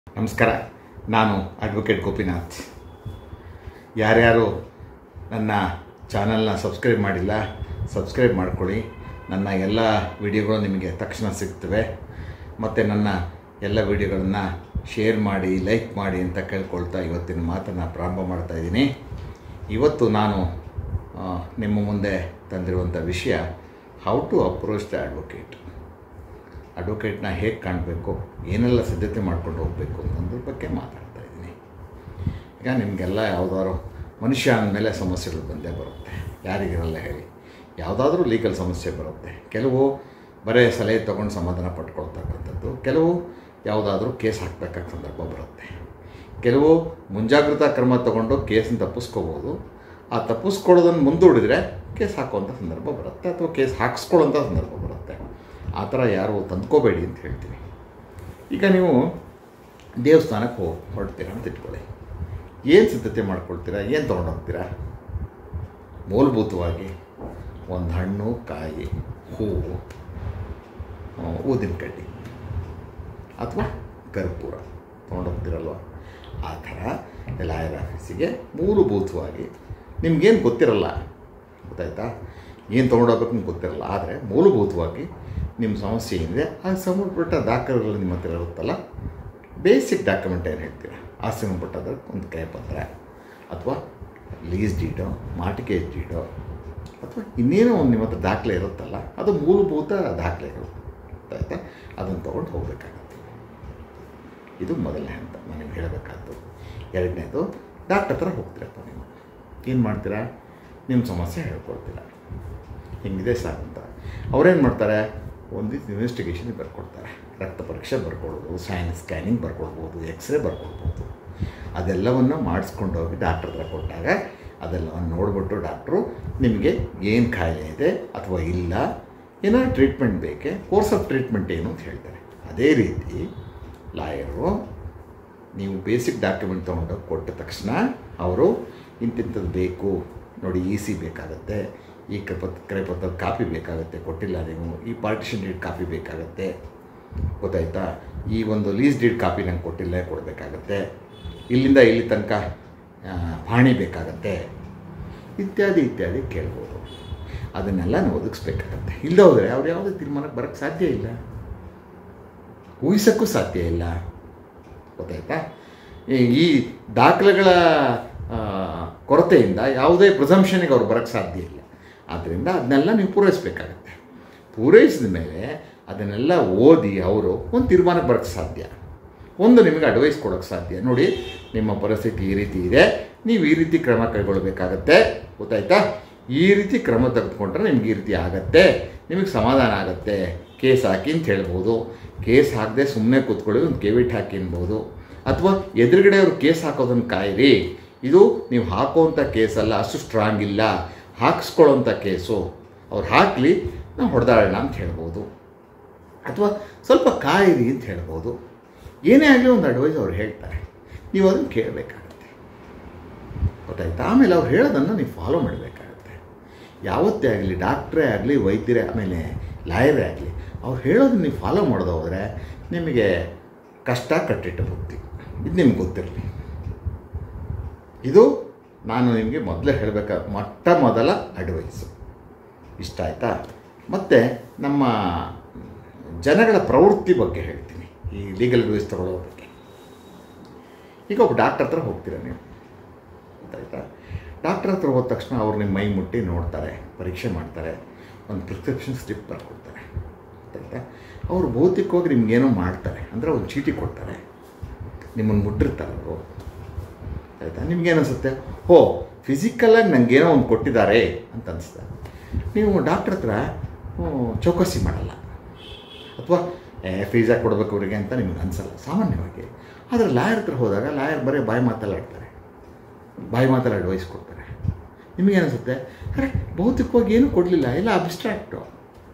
ನಮಸ್ಕಾರ ನಾನು ಅಡ್ವೊಕೇಟ್ ಗೋಪಿನಾಥ್ ಯಾರ್ಯಾರು ನನ್ನ ಚಾನಲ್ನ ಸಬ್ಸ್ಕ್ರೈಬ್ ಮಾಡಿಲ್ಲ ಸಬ್ಸ್ಕ್ರೈಬ್ ಮಾಡ್ಕೊಳ್ಳಿ ನನ್ನ ಎಲ್ಲ ವಿಡಿಯೋಗಳು ನಿಮಗೆ ತಕ್ಷಣ ಸಿಗ್ತವೆ ಮತ್ತು ನನ್ನ ಎಲ್ಲ ವಿಡಿಯೋಗಳನ್ನು ಶೇರ್ ಮಾಡಿ ಲೈಕ್ ಮಾಡಿ ಅಂತ ಕೇಳ್ಕೊಳ್ತಾ ಇವತ್ತಿನ ಮಾತನ್ನು ಪ್ರಾರಂಭ ಮಾಡ್ತಾ ಇದ್ದೀನಿ ಇವತ್ತು ನಾನು ಆ, ನಿಮ್ಮ ಮುಂದೆ ತಂದಿರುವಂಥ ವಿಷಯ how to approach the advocate ಅಡ್ವೊಕೇಟ್ನ ಹೇಗೆ ಕಾಣಬೇಕು ಏನೆಲ್ಲ ಸಿದ್ಧತೆ ಮಾಡ್ಕೊಂಡು ಹೋಗಬೇಕು ಅನ್ನೋದ್ರ ಬಗ್ಗೆ ಮಾತಾಡ್ತಾ ಇದ್ದೀನಿ ಈಗ ನಿಮಗೆಲ್ಲ ಯಾವುದಾದ್ರು ಮನುಷ್ಯ ಅಂದಮೇಲೆ ಸಮಸ್ಯೆಗಳು ಬಂದೇ ಬರುತ್ತೆ ಯಾರಿಗಿರಲ್ಲ ಹೇಳಿ ಯಾವುದಾದ್ರೂ ಲೀಗಲ್ ಸಮಸ್ಯೆ ಬರುತ್ತೆ ಕೆಲವು ಬರೇ ಸಲಹೆ ತೊಗೊಂಡು ಸಮಾಧಾನ ಪಟ್ಕೊಳ್ತಕ್ಕಂಥದ್ದು ಕೆಲವು ಯಾವುದಾದ್ರೂ ಕೇಸ್ ಹಾಕಬೇಕಾದ ಸಂದರ್ಭ ಬರುತ್ತೆ ಕೆಲವು ಮುಂಜಾಗ್ರತಾ ಕ್ರಮ ತಗೊಂಡು ಕೇಸನ್ನ ತಪ್ಪಿಸ್ಕೋಬೋದು ಆ ತಪ್ಪಿಸ್ಕೊಳ್ಳೋದನ್ನು ಮುಂದೂಡಿದರೆ ಕೇಸ್ ಹಾಕುವಂಥ ಸಂದರ್ಭ ಬರುತ್ತೆ ಅಥವಾ ಕೇಸ್ ಹಾಕ್ಸ್ಕೊಳ್ಳೋಂಥ ಸಂದರ್ಭ ಬರುತ್ತೆ ಆ ಥರ ಯಾರು ತಂದ್ಕೋಬೇಡಿ ಅಂತ ಹೇಳ್ತೀನಿ ಈಗ ನೀವು ದೇವಸ್ಥಾನಕ್ಕೆ ಹೋಗಿ ಹೊರಡ್ತೀರಾ ಅಂತ ಇಟ್ಕೊಳ್ಳಿ ಏನು ಸಿದ್ಧತೆ ಮಾಡ್ಕೊಳ್ತೀರಾ ಏನು ತೊಗೊಂಡೋಗ್ತೀರಾ ಮೂಲಭೂತವಾಗಿ ಒಂದು ಹಣ್ಣು ಕಾಯಿ ಹೂವು ಆ, ಊದಿನ ಕಡ್ಡಿ ಅಥವಾ ಕರ್ಪೂರ ತೊಗೊಂಡೋಗ್ತಿರಲ್ವ ಆ ಥರ ಲಾಯರ್ ಆಫೀಸಿಗೆ ಮೂಲಭೂತವಾಗಿ ನಿಮ್ಗೇನು ಗೊತ್ತಿರಲ್ಲ ಗೊತ್ತಾಯ್ತಾ ಏನು ತೊಗೊಂಡೋಗ್ಬೇಕು ನಿಮ್ಗೆ ಗೊತ್ತಿರಲ್ಲ ಆದರೆ ಮೂಲಭೂತವಾಗಿ ನಿಮ್ಮ ಸಮಸ್ಯೆ ಏನಿದೆ ಅದಕ್ಕೆ ಸಂಬಂಧಪಟ್ಟ ದಾಖಲೆಗಳು ನಿಮ್ಮ ಹತ್ರ ಇರುತ್ತಲ್ಲ ಬೇಸಿಕ್ ಡಾಕ್ಯುಮೆಂಟ್ ಏನು ಹೇಳ್ತೀರ ಆಸ್ತಿ ಸಂಬಂಧಪಟ್ಟದ ಒಂದು ಕೈಪತ್ರ ಅಥವಾ ಲೀಸ್ ಡೀಡೋ ಮಾರ್ಟಿಗೇಜ್ ಡೀಡೋ ಅಥವಾ ಇನ್ನೇನೋ ಒಂದು ನಿಮ್ಮ ಹತ್ರ ದಾಖಲೆ ಇರುತ್ತಲ್ಲ ಅದು ಮೂಲಭೂತ ದಾಖಲೆಗಳು ಗೊತ್ತಾಯ್ತಾ ಅದನ್ನು ತೊಗೊಂಡು ಹೋಗಬೇಕಾಗತ್ತೆ ಇದು ಮೊದಲನೇ ಹಂತ ನನಗೆ ಹೇಳಬೇಕಾದ್ದು ಎರಡನೇದು ಡಾಕ್ಟರ್ ಹತ್ರ ಹೋಗ್ತೀರಪ್ಪ ನೀವು ಏನು ಮಾಡ್ತೀರಾ ನಿಮ್ಮ ಸಮಸ್ಯೆ ಹೇಳ್ಕೊಳ್ತೀರಾ ಹಿಂಗಿದೆ ಸರ್ ಅಂತ ಅವ್ರೇನು ಮಾಡ್ತಾರೆ ಒಂದಿಷ್ಟು ಇನ್ವೆಸ್ಟಿಗೇಷನ್ ಬರ್ಕೊಡ್ತಾರೆ ರಕ್ತ ಪರೀಕ್ಷೆ ಬರ್ಕೊಳ್ಬೋದು ಸೈನ್ ಸ್ಕ್ಯಾನಿಂಗ್ ಬರ್ಕೊಳ್ಬೋದು ಎಕ್ಸ್ರೇ ಬರ್ಕೊಳ್ಬೋದು ಅದೆಲ್ಲವನ್ನು ಮಾಡಿಸ್ಕೊಂಡು ಹೋಗಿ ಡಾಕ್ಟ್ರ್ ಹತ್ರ ಕೊಟ್ಟಾಗ ಅದೆಲ್ಲವನ್ನು ನೋಡಿಬಿಟ್ಟು ಡಾಕ್ಟ್ರು ನಿಮಗೆ ಏನು ಕಾಯಿಲೆ ಇದೆ ಅಥವಾ ಇಲ್ಲ ಏನಾದ್ರು ಟ್ರೀಟ್ಮೆಂಟ್ ಬೇಕೆ ಕೋರ್ಸ್ ಆಫ್ ಟ್ರೀಟ್ಮೆಂಟ್ ಏನು ಅಂತ ಹೇಳ್ತಾರೆ ಅದೇ ರೀತಿ ಲಾಯರು ನೀವು ಬೇಸಿಕ್ ಡಾಕ್ಯುಮೆಂಟ್ ತೊಗೊಂಡೋಗಿ ಕೊಟ್ಟ ತಕ್ಷಣ ಅವರು ಇಂತಿಂಥದ್ದು ಬೇಕು ನೋಡಿ ಇ ಸಿ ಬೇಕಾಗತ್ತೆ ಈ ಕಪತ್ ಕ್ರಯಪತ್ರ ಕಾಪಿ ಬೇಕಾಗುತ್ತೆ ಕೊಟ್ಟಿಲ್ಲ ನೀವು ಈ ಪಾರ್ಟಿಷನ್ ಡೀಡ್ ಕಾಪಿ ಬೇಕಾಗತ್ತೆ ಗೊತ್ತಾಯ್ತಾ ಈ ಒಂದು ಲೀಸ್ ಡೀಡ್ ಕಾಪಿ ನಂಗೆ ಕೊಟ್ಟಿಲ್ಲ ಕೊಡಬೇಕಾಗತ್ತೆ ಇಲ್ಲಿಂದ ಇಲ್ಲಿ ತನಕ ಆ, ಪಹಣಿ ಬೇಕಾಗತ್ತೆ ಇತ್ಯಾದಿ ಇತ್ಯಾದಿ ಕೇಳ್ಬೋದು ಅದನ್ನೆಲ್ಲ ನೀವು ಒದಗಿಸ್ಬೇಕಾಗತ್ತೆ ಇಲ್ಲದೆ ಹೋದರೆ ಅವ್ರು ಯಾವುದೇ ತೀರ್ಮಾನಕ್ಕೆ ಬರೋಕ್ಕೆ ಸಾಧ್ಯ ಇಲ್ಲ ಊಹಿಸೋಕ್ಕೂ ಸಾಧ್ಯ ಇಲ್ಲ ಗೊತ್ತಾಯ್ತಾ ಈ- ಈ ದಾಖಲೆಗಳ ಆ, ಕೊರತೆಯಿಂದ ಯಾವುದೇ ಪ್ರಿಸಂಪ್ಷನ್ಗೆ ಅವ್ರು ಬರೋಕ್ಕೆ ಸಾಧ್ಯ ಇಲ್ಲ ಆದ್ದರಿಂದ ಅದನ್ನೆಲ್ಲ ನೀವು ಪೂರೈಸಬೇಕಾಗತ್ತೆ ಪೂರೈಸಿದ ಮೇಲೆ ಅದನ್ನೆಲ್ಲ ಓದಿ ಅವರು ಒಂದು ತೀರ್ಮಾನಕ್ಕೆ ಬರೋಕ್ಕೆ ಸಾಧ್ಯ ಒಂದು ನಿಮಗೆ ಅಡ್ವೈಸ್ ಕೊಡೋಕ್ಕೆ ಸಾಧ್ಯ ನೋಡಿ ನಿಮ್ಮ ಪರಿಸ್ಥಿತಿ ಈ ರೀತಿ ಇದೆ ನೀವು ಈ ರೀತಿ ಕ್ರಮ ಕೈಗೊಳ್ಳಬೇಕಾಗತ್ತೆ ಗೊತ್ತಾಯ್ತಾ ಈ ರೀತಿ ಕ್ರಮ ತೆಗೆದುಕೊಂಡ್ರೆ ನಿಮ್ಗೆ ಈ ರೀತಿ ಆಗತ್ತೆ ನಿಮಗೆ ಸಮಾಧಾನ ಆಗತ್ತೆ ಕೇಸ್ ಹಾಕಿ ಅಂತ ಹೇಳ್ಬೋದು ಕೇಸ್ ಹಾಕದೆ ಸುಮ್ಮನೆ ಕೂತ್ಕೊಳ್ಳಿ ಒಂದು ಕೆವಿಟ್ ಹಾಕಿ ಅನ್ಬೋದು ಅಥವಾ ಎದುರುಗಡೆ ಅವರು ಕೇಸ್ ಹಾಕೋದನ್ನು ಕಾಯಿರಿ ಇದು ನೀವು ಹಾಕೋವಂಥ ಕೇಸಲ್ಲ ಅಷ್ಟು ಸ್ಟ್ರಾಂಗ್ ಇಲ್ಲ ಹಾಕಿಸ್ಕೊಳ್ಳೋಂಥ ಕೇಸು ಅವ್ರು ಹಾಕಲಿ ನಾವು ಹೊಡೆದಾಡೋಣ ಅಂತ ಹೇಳ್ಬೋದು ಅಥವಾ ಸ್ವಲ್ಪ ಕಾಯಿರಿ ಅಂತ ಹೇಳ್ಬೋದು ಏನೇ ಆಗಲಿ ಒಂದು ಅಡ್ವೈಸ್ ಅವ್ರು ಹೇಳ್ತಾರೆ ನೀವು ಅದನ್ನು ಕೇಳಬೇಕಾಗತ್ತೆ ಗೊತ್ತಾಯ್ತಾ ಆಮೇಲೆ ಅವ್ರು ಹೇಳೋದನ್ನು ನೀವು ಫಾಲೋ ಮಾಡಬೇಕಾಗತ್ತೆ ಯಾವತ್ತೇ ಆಗಲಿ ಡಾಕ್ಟ್ರೇ ಆಗಲಿ ವೈದ್ಯರೇ ಆಮೇಲೆ ಲಾಯರೇ ಆಗಲಿ ಅವ್ರು ಹೇಳೋದನ್ನ ನೀವು ಫಾಲೋ ಮಾಡೋದು ಹೋದರೆ ನಿಮಗೆ ಕಷ್ಟ ಕಟ್ಟಿಟ್ಟು ಬುದ್ಧಿ ಇದು ನಿಮ್ಗೆ ಗೊತ್ತಿರಲಿ ಇದು ನಾನು ನಿಮಗೆ ಮೊದಲೇ ಹೇಳಬೇಕಾ ಮೊಟ್ಟ ಮೊದಲ ಅಡ್ವೈಸು ಇಷ್ಟ ಆಯಿತಾ ಮತ್ತು ನಮ್ಮ ಜನಗಳ ಪ್ರವೃತ್ತಿ ಬಗ್ಗೆ ಹೇಳ್ತೀನಿ ಈ ಲೀಗಲ್ ಅಡ್ವೈಸ್ ತಗೊಳ್ಳೋ ಬಗ್ಗೆ ಈಗ ಒಬ್ಬ ಡಾಕ್ಟರ್ ಹತ್ರ ಹೋಗ್ತೀರ ನೀವು ಗೊತ್ತಾಯ್ತಾ ಡಾಕ್ಟರ್ ಹತ್ರ ಹೋದ ತಕ್ಷಣ ಅವ್ರು ನಿಮ್ಮ ಮೈ ಮುಟ್ಟಿ ನೋಡ್ತಾರೆ ಪರೀಕ್ಷೆ ಮಾಡ್ತಾರೆ ಒಂದು ಪ್ರಿಸ್ಕ್ರಿಪ್ಷನ್ ಸ್ಲಿಪ್ ಬರ್ಕೊಡ್ತಾರೆ ಗೊತ್ತಾಯ್ತಾ ಅವರು ಭೌತಿಕವಾಗಿ ನಿಮ್ಗೇನೋ ಮಾಡ್ತಾರೆ ಅಂದರೆ ಒಂದು ಚೀಟಿ ಕೊಡ್ತಾರೆ ನಿಮ್ಮನ್ನು ಮುಟ್ಟಿರ್ತಾರೆ ಅವರು ಆಯಿತಾ ನಿಮ್ಗೇನು ಅನಿಸುತ್ತೆ ಹೋ ಫಿಸಿಕಲಾಗಿ ನನಗೇನೋ ಒಂದು ಕೊಟ್ಟಿದ್ದಾರೆ ಅಂತ ಅನಿಸುತ್ತೆ ನೀವು ಡಾಕ್ಟ್ರ್ ಹತ್ರ ಹ್ಮ್, ಚೌಕಸಿ ಮಾಡಲ್ಲ ಅಥವಾ ಫೀಸಾಗಿ ಕೊಡಬೇಕು ಅವರಿಗೆ ಅಂತ ನಿಮ್ಗೆ ಅನಿಸಲ್ಲ ಸಾಮಾನ್ಯವಾಗಿ ಆದರೆ ಲಾಯರ್ ಹತ್ರ ಹೋದಾಗ ಲಾಯರ್ ಬರೀ ಬಾಯಿ ಮಾತಲ್ಲ ಆಡ್ತಾರೆ ಬಾಯಿ ಮಾತಲ್ಲ ಅಡ್ವೈಸ್ ಕೊಡ್ತಾರೆ ನಿಮಗೆ ಅನಿಸುತ್ತೆ ಅರೆ ಭೌತಿಕವಾಗಿ ಏನೂ ಕೊಡಲಿಲ್ಲ ಇಲ್ಲ ಅಬ್ಸ್ಟ್ರಾಕ್ಟು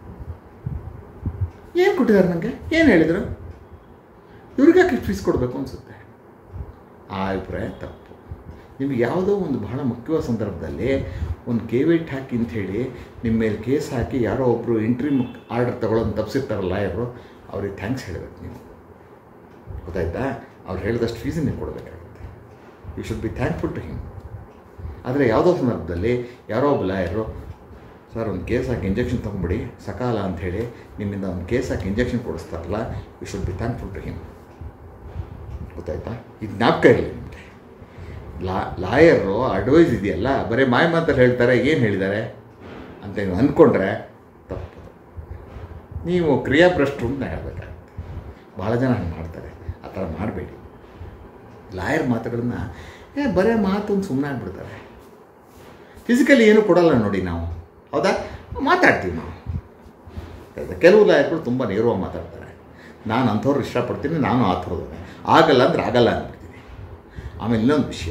ಏನು ಕೊಟ್ಟಿದ್ದಾರೆ ನನಗೆ ಏನು ಹೇಳಿದರು ಇವ್ರಿಗೆ ಯಾಕೆ ಫೀಸ್ ಕೊಡಬೇಕು ಅನಿಸುತ್ತೆ ಆ ಅಭಿಪ್ರಾಯ ತಪ್ಪು ನಿಮಗೆ ಯಾವುದೋ ಒಂದು ಬಹಳ ಮುಖ್ಯವಾದ ಸಂದರ್ಭದಲ್ಲಿ ಒಂದು ಕೇವಿಟ್ ಹಾಕಿ ಅಂಥೇಳಿ ನಿಮ್ಮ ಮೇಲೆ ಕೇಸ್ ಹಾಕಿ ಯಾರೋ ಒಬ್ಬರು ಎಂಟ್ರಿ ಆರ್ಡರ್ ತಗೊಳ್ಳೋದು ತಪ್ಪಿಸಿರ್ತಾರಲ್ಲ ಲಾಯರು ಅವ್ರಿಗೆ ಥ್ಯಾಂಕ್ಸ್ ಹೇಳಬೇಕು ನೀವು ಗೊತ್ತಾಯ್ತಾ ಅವ್ರು ಹೇಳಿದಷ್ಟು ಫೀಸನ್ನು ನೀವು ಕೊಡಬೇಕಾಗುತ್ತೆ you should be thankful to him ಆದರೆ ಯಾವುದೋ ಸಂದರ್ಭದಲ್ಲಿ ಯಾರೋ ಒಬ್ಬ ಲಾಯರು ಸರ್ ಒಂದು ಕೇಸ್ ಹಾಕಿ ಇಂಜೆಕ್ಷನ್ ತೊಗೊಂಬಿಡಿ ಸಕಾಲ ಅಂಥೇಳಿ ನಿಮ್ಮಿಂದ ಒಂದು ಕೇಸ್ ಹಾಕಿ ಇಂಜೆಕ್ಷನ್ ಕೊಡಿಸ್ತಾರಲ್ಲ you should be thankful to him ಗೊತ್ತಾಯ್ತಾ ಇದು ಜ್ಞಾಪಕ ಇರಲಿ ನಿಮಗೆ ಲಾ ಲಾಯರು ಅಡ್ವೈಸ್ ಇದೆಯಲ್ಲ ಬರೀ ಮಾಯ ಮಾತಲ್ಲಿ ಹೇಳ್ತಾರೆ ಏನು ಹೇಳಿದ್ದಾರೆ ಅಂತ ನೀವು ಅಂದ್ಕೊಂಡ್ರೆ ತಪ್ಪು ನೀವು ಕ್ರಿಯಾಭ್ರಷ್ಟರು ಅಂತ ಹೇಳಬೇಕಾಗುತ್ತೆ ಭಾಳ ಜನ ಹಂಗೆ ಮಾಡ್ತಾರೆ ಆ ಥರ ಮಾಡಬೇಡಿ ಲಾಯರ್ ಮಾತುಗಳನ್ನ ಏ ಬರೇ ಮಾತು ಅಂತ ಸುಮ್ಮನೆ ಆಗ್ಬಿಡ್ತಾರೆ ಫಿಸಿಕಲಿ ಏನೂ ಕೊಡಲ್ಲ ನೋಡಿ ನಾವು ಹೌದಾ ಮಾತಾಡ್ತೀವಿ ನಾವು ಆಯ್ತಾ? ಕೆಲವು ಲಾಯರ್ಗಳು ತುಂಬ ನೇರವಾಗಿ ಮಾತಾಡ್ತಾರೆ ನಾನು ಅಂಥವ್ರು ಇಷ್ಟಪಡ್ತೀನಿ ನಾನು ಆ ಥರದವೇ ಆಗಲ್ಲ ಅಂದ್ರೆ ಆಗಲ್ಲ ಅಂದ್ಬಿಡ್ತೀನಿ ಆಮೇಲೆ ಇನ್ನೊಂದು ವಿಷಯ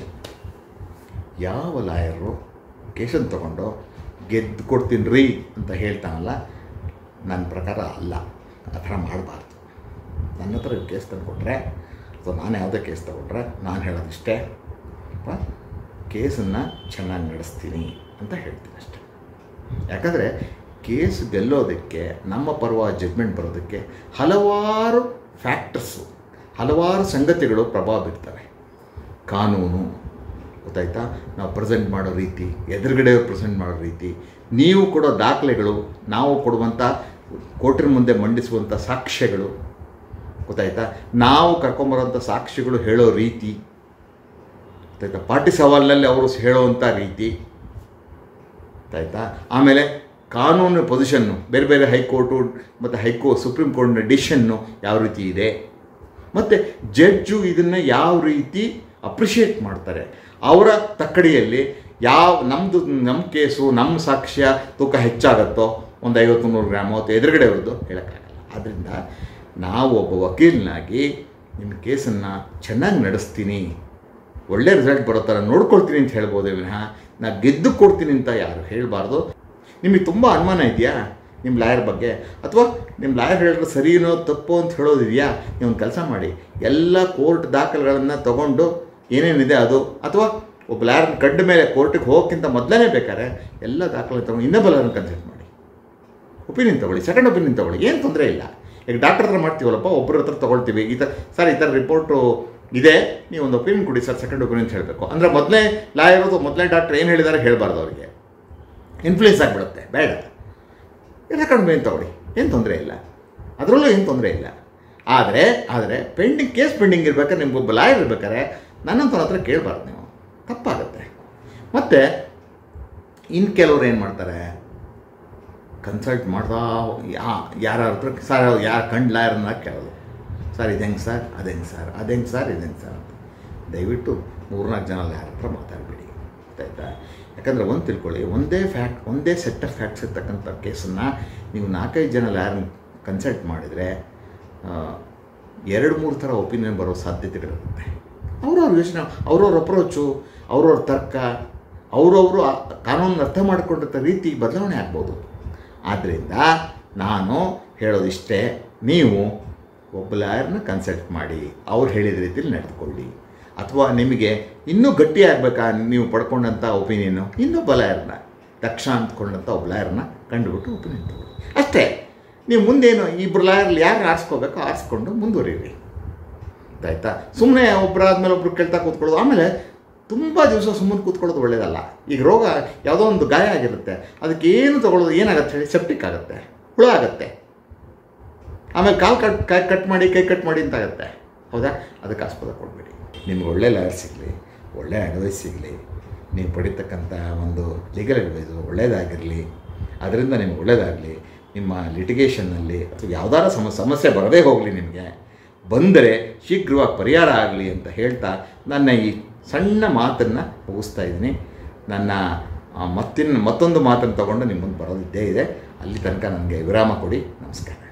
ಯಾವ ಲಾಯರು ಕೇಸನ್ನು ತಗೊಂಡು ಗೆದ್ದು ಕೊಡ್ತೀನಿ ರೀ ಅಂತ ಹೇಳ್ತಾನಲ್ಲ ನನ್ನ ಪ್ರಕಾರ ಅಲ್ಲ ಆ ಥರ ಮಾಡಬಾರ್ದು ನನ್ನ ಹತ್ರ ಕೇಸ್ ತಂದುಕೊಟ್ರೆ ಅಥವಾ ನಾನು ಯಾವುದೇ ಕೇಸ್ ತಗೊಂಡ್ರೆ ನಾನು ಹೇಳೋದಿಷ್ಟೇ ಅಪ್ಪ ಕೇಸನ್ನು ಚೆನ್ನಾಗಿ ನಡೆಸ್ತೀನಿ ಅಂತ ಹೇಳ್ತೀನಿ ಅಷ್ಟೆ ಯಾಕಂದರೆ ಕೇಸ್ ಗೆಲ್ಲೋದಕ್ಕೆ ನಮ್ಮ ಪರವಾದ ಜಡ್ಮೆಂಟ್ ಬರೋದಕ್ಕೆ ಹಲವಾರು ಫ್ಯಾಕ್ಟರ್ಸು ಹಲವಾರು ಸಂಗತಿಗಳು ಪ್ರಭಾವ ಬೀರ್ತವೆ ಕಾನೂನು ಗೊತ್ತಾಯ್ತಾ ನಾವು ಪ್ರೆಸೆಂಟ್ ಮಾಡೋ ರೀತಿ ಎದುರುಗಡೆಯವ್ರು ಪ್ರೆಸೆಂಟ್ ಮಾಡೋ ರೀತಿ ನೀವು ಕೊಡೋ ದಾಖಲೆಗಳು ನಾವು ಕೊಡುವಂಥ ಕೋರ್ಟಿನ ಮುಂದೆ ಮಂಡಿಸುವಂಥ ಸಾಕ್ಷ್ಯಗಳು ಗೊತ್ತಾಯ್ತಾ ನಾವು ಕರ್ಕೊಂಬರೋಂಥ ಸಾಕ್ಷಿಗಳು ಹೇಳೋ ರೀತಿ ಗೊತ್ತಾಯ್ತಾ ಪಾರ್ಟಿ ಸವಾಲಿನಲ್ಲಿ ಅವರು ಹೇಳುವಂಥ ರೀತಿ ಗೊತ್ತಾಯ್ತಾ ಆಮೇಲೆ ಕಾನೂನು ಪೊಸಿಷನ್ನು ಬೇರೆ ಬೇರೆ ಹೈಕೋರ್ಟು ಮತ್ತು ಹೈಕೋ ಸುಪ್ರೀಂ ಕೋರ್ಟ್ನ ಡಿಸಿಷನ್ನು ಯಾವ ರೀತಿ ಇದೆ ಮತ್ತು ಜಡ್ಜು ಇದನ್ನು ಯಾವ ರೀತಿ ಅಪ್ರಿಷಿಯೇಟ್ ಮಾಡ್ತಾರೆ ಅವರ ತಕ್ಕಡಿಯಲ್ಲಿ ಯಾವ ನಮ್ಮದು ನಮ್ಮ ಕೇಸು ನಮ್ಮ ಸಾಕ್ಷ್ಯ ತೂಕ ಹೆಚ್ಚಾಗತ್ತೋ ಒಂದು ಐವತ್ತು ನೂರು ಗ್ರಾಮು ಅಥವಾ ಎದುರುಗಡೆಯವ್ರದ್ದು ಹೇಳೋಕ್ಕಾಗಲ್ಲ ಆದ್ದರಿಂದ ನಾವು ಒಬ್ಬ ವಕೀಲನಾಗಿ ನಿಮ್ಮ ಕೇಸನ್ನು ಚೆನ್ನಾಗಿ ನಡೆಸ್ತೀನಿ ಒಳ್ಳೆ ರಿಸಲ್ಟ್ ಬರೋ ಥರ ನೋಡ್ಕೊಳ್ತೀನಿ ಅಂತ ಹೇಳ್ಬೋದೇ ವಿನಃ ನಾ ಗೆದ್ದು ಕೊಡ್ತೀನಿ ಅಂತ ಯಾರು ಹೇಳಬಾರ್ದು ನಿಮಗೆ ತುಂಬ ಅನುಮಾನ ಇದೆಯಾ ನಿಮ್ಮ ಲಾಯರ್ ಬಗ್ಗೆ ಅಥವಾ ನಿಮ್ಮ ಲಾಯರ್ ಹೇಳಿದ್ರೆ ಸರಿನೋ ತಪ್ಪು ಅಂತ ಹೇಳೋದಿದೆಯಾ ನೀವು ಒಂದು ಕೆಲಸ ಮಾಡಿ ಎಲ್ಲ ಕೋರ್ಟ್ ದಾಖಲೆಗಳನ್ನು ತಗೊಂಡು ಏನೇನಿದೆ ಅದು ಅಥವಾ ಒಬ್ಬ ಲಾಯರ್ನ ಕಂಡ ಮೇಲೆ ಕೋರ್ಟಿಗೆ ಹೋಗೋಕ್ಕಿಂತ ಮೊದಲೇ ಬೇಕಾದ್ರೆ ಎಲ್ಲ ದಾಖಲೆ ತಗೊಂಡು ಇನ್ನೊಬ್ಬ ಲಾಯರ್ನ ಕನ್ಸಲ್ಟ್ ಮಾಡಿ ಒಪಿನಿಯನ್ ತೊಗೊಳ್ಳಿ ಸೆಕೆಂಡ್ ಒಪಿನಿಯನ್ ತೊಗೊಳ್ಳಿ ಏನು ತೊಂದರೆ ಇಲ್ಲ ಈಗ ಡಾಕ್ಟರ್ ಹತ್ರ ಮಾಡ್ತೀವಲ್ಲಪ್ಪ ಒಬ್ಬರ ಹತ್ರ ತೊಗೊಳ್ತೀವಿ ಈ ಥರ ಸರ್ ಈ ಥರ ರಿಪೋರ್ಟು ಇದೆ ನೀವು ಒಂದು ಒಪಿನಿಯನ್ ಕೊಡಿ ಸರ್ ಸೆಕೆಂಡ್ ಒಪಿನಿಯನ್ ಹೇಳಬೇಕು ಅಂದರೆ ಮೊದಲೇ ಲಾಯರ್ ಅಥವಾ ಮೊದಲೇ ಡಾಕ್ಟರ್ ಏನು ಹೇಳಿದ್ದಾರೆ ಹೇಳಬಾರ್ದು ಅವರಿಗೆ ಇನ್ಫ್ಲೂಯೆನ್ಸ್ ಆಗಿಬಿಡುತ್ತೆ ಬೇಡ ಸೆಕೆಂಡ್ ಒಪಿನಿಯನ್ ತೊಗೊಳ್ಳಿ ಏನು ತೊಂದರೆ ಇಲ್ಲ ಅದರಲ್ಲೂ ಏನು ತೊಂದರೆ ಇಲ್ಲ ಆದರೆ ಆದರೆ ಪೆಂಡಿಂಗ್ ಕೇಸ್ ಪೆಂಡಿಂಗ್ ಇರ್ಬೇಕಾದ್ರೆ ನಿಮ್ಗೊಬ್ಬ ಲಾಯರ್ ಇರ್ಬೇಕಾದ್ರೆ ನನ್ನಂಥವ್ರ ಹತ್ರ ಕೇಳಬಾರ್ದು ನೀವು ತಪ್ಪಾಗುತ್ತೆ ಮತ್ತು ಇನ್ನು ಕೆಲವ್ರು ಏನು ಮಾಡ್ತಾರೆ ಕನ್ಸಲ್ಟ್ ಮಾಡ್ದಾ ಯಾ ಯಾರ ಹತ್ರ ಸರ್ ಯಾರು ಕಂಡು ಲಾಯರ್ನ ಕೇಳೋದು ಸರ್ ಇದು ಹೆಂಗೆ ಸರ್ ಅದು ಹೆಂಗೆ ಸರ್ ಅದು ಹೆಂಗೆ ಸರ್ ಇದು ಹೆಂಗೆ ಸರ್ ಅಂತ ದಯವಿಟ್ಟು ಮೂರ್ನಾಲ್ಕು ಜನ ಲಾಯರ್ ಹತ್ರ ಮಾತಾಡಬೇಡಿ ಗೊತ್ತಾಯ್ತಾ ಯಾಕಂದರೆ ಒಂದು ತಿಳ್ಕೊಳ್ಳಿ ಒಂದೇ ಫ್ಯಾಕ್ಟ್ ಒಂದೇ ಸೆಟ್ ಆಫ್ ಫ್ಯಾಕ್ಟ್ಸ್ ಇರ್ತಕ್ಕಂಥ ಕೇಸನ್ನು ನೀವು ನಾಲ್ಕೈದು ಜನ ಲಾಯರ್ನ ಕನ್ಸಲ್ಟ್ ಮಾಡಿದರೆ ಎರಡು ಮೂರು ಥರ ಒಪಿನಿಯನ್ ಬರೋ ಸಾಧ್ಯತೆಗಳಿರುತ್ತೆ ಅವ್ರವ್ರ ಯೋಚನೆ ಅವ್ರವ್ರ ಅಪ್ರೋಚು ಅವ್ರವ್ರ ತರ್ಕ ಅವರವರು ಕಾನೂನನ್ನು ಅರ್ಥ ಮಾಡಿಕೊಂಡಿರ್ತ ರೀತಿ ಬದಲಾವಣೆ ಆಗ್ಬೋದು ಆದ್ದರಿಂದ ನಾನು ಹೇಳೋದಿಷ್ಟೇ ನೀವು ಒಬ್ಬ ಲಾಯರ್ನ ಕನ್ಸಲ್ಟ್ ಮಾಡಿ ಅವ್ರು ಹೇಳಿದ ರೀತಿಯಲ್ಲಿ ನಡೆದುಕೊಳ್ಳಿ ಅಥವಾ ನಿಮಗೆ ಇನ್ನೂ ಗಟ್ಟಿ ಆಗಬೇಕಾ ನೀವು ಪಡ್ಕೊಂಡಂಥ ಒಪಿನಿಯನ್ನು ಇನ್ನೊಬ್ಬ ಲಾಯರ್ನ ದಕ್ಷ ಅಂದ್ಕೊಂಡಂಥ ಒಬ್ಬ ಲಾಯರ್ನ ಕಂಡುಬಿಟ್ಟು ಒಪಿನಿಯನ್ ತಗೊಳ್ಳಿ ಅಷ್ಟೇ ನೀವು ಮುಂದೇನು ಇಬ್ಬರು ಲಾಯರ್ಲಿ ಯಾರು ಆರಿಸ್ಕೋಬೇಕೋ ಆರಿಸ್ಕೊಂಡು ಮುಂದುವರಿಯಿರಿ ಆಯಿತಾ ಸುಮ್ಮನೆ ಒಬ್ಬರಾದ್ಮೇಲೆ ಒಬ್ರು ಕೇಳ್ತಾ ಕೂತ್ಕೊಳ್ಳೋದು ಆಮೇಲೆ ತುಂಬ ದಿವಸ ಸುಮ್ಮನೆ ಕೂತ್ಕೊಳ್ಳೋದು ಒಳ್ಳೆಯದಲ್ಲ ಈಗ ರೋಗ ಯಾವುದೋ ಒಂದು ಗಾಯ ಆಗಿರುತ್ತೆ ಅದಕ್ಕೆ ಏನು ತೊಗೊಳ್ಳೋದು ಏನಾಗುತ್ತೆ ಹೇಳಿ ಸೆಪ್ಟಿಕ್ ಆಗುತ್ತೆ ಹುಳ ಆಗುತ್ತೆ ಆಮೇಲೆ ಕಾಲು ಕಟ್ ಕೈ ಕಟ್ ಮಾಡಿ ಕೈ ಕಟ್ ಮಾಡಿ ಅಂತ ಆಗುತ್ತೆ ಹೌದಾ ಅದಕ್ಕೆ ಆಸ್ಪದ ಕೊಡಬೇಡಿ ನಿಮ್ಗೆ ಒಳ್ಳೆ ಲಾಯರ್ ಸಿಗಲಿ ಒಳ್ಳೆ ಅಡ್ವೈಸ್ ಸಿಗಲಿ ನೀವು ಪಡಿತಕ್ಕಂಥ ಒಂದು ಲೀಗಲ್ ಅಡ್ವೈಸು ಒಳ್ಳೆಯದಾಗಿರಲಿ ಅದರಿಂದ ನಿಮ್ಗೆ ಒಳ್ಳೆಯದಾಗಲಿ ನಿಮ್ಮ ಲಿಟಿಗೇಷನ್ನಲ್ಲಿ ಅಥವಾ ಯಾವ್ದಾರ ಸಮ ಸಮಸ್ಯೆ ಬರದೇ ಹೋಗಲಿ ನಿಮಗೆ ಬಂದರೆ ಶೀಘ್ರವಾಗಿ ಪರಿಹಾರ ಆಗಲಿ ಅಂತ ಹೇಳ್ತಾ ನನ್ನ ಈ ಸಣ್ಣ ಮಾತನ್ನು ಮುಗಿಸ್ತಾ ಇದ್ದೀನಿ ನನ್ನ ಆ, ಮತ್ತಿನ ಮತ್ತೊಂದು ಮಾತನ್ನು ತಗೊಂಡು ನಿಮ್ಮ ಮುಂದೆ ಬರೋದಿದ್ದೇ ಇದೆ ಅಲ್ಲಿ ತನಕ ನನಗೆ ವಿರಾಮ ಕೊಡಿ ನಮಸ್ಕಾರ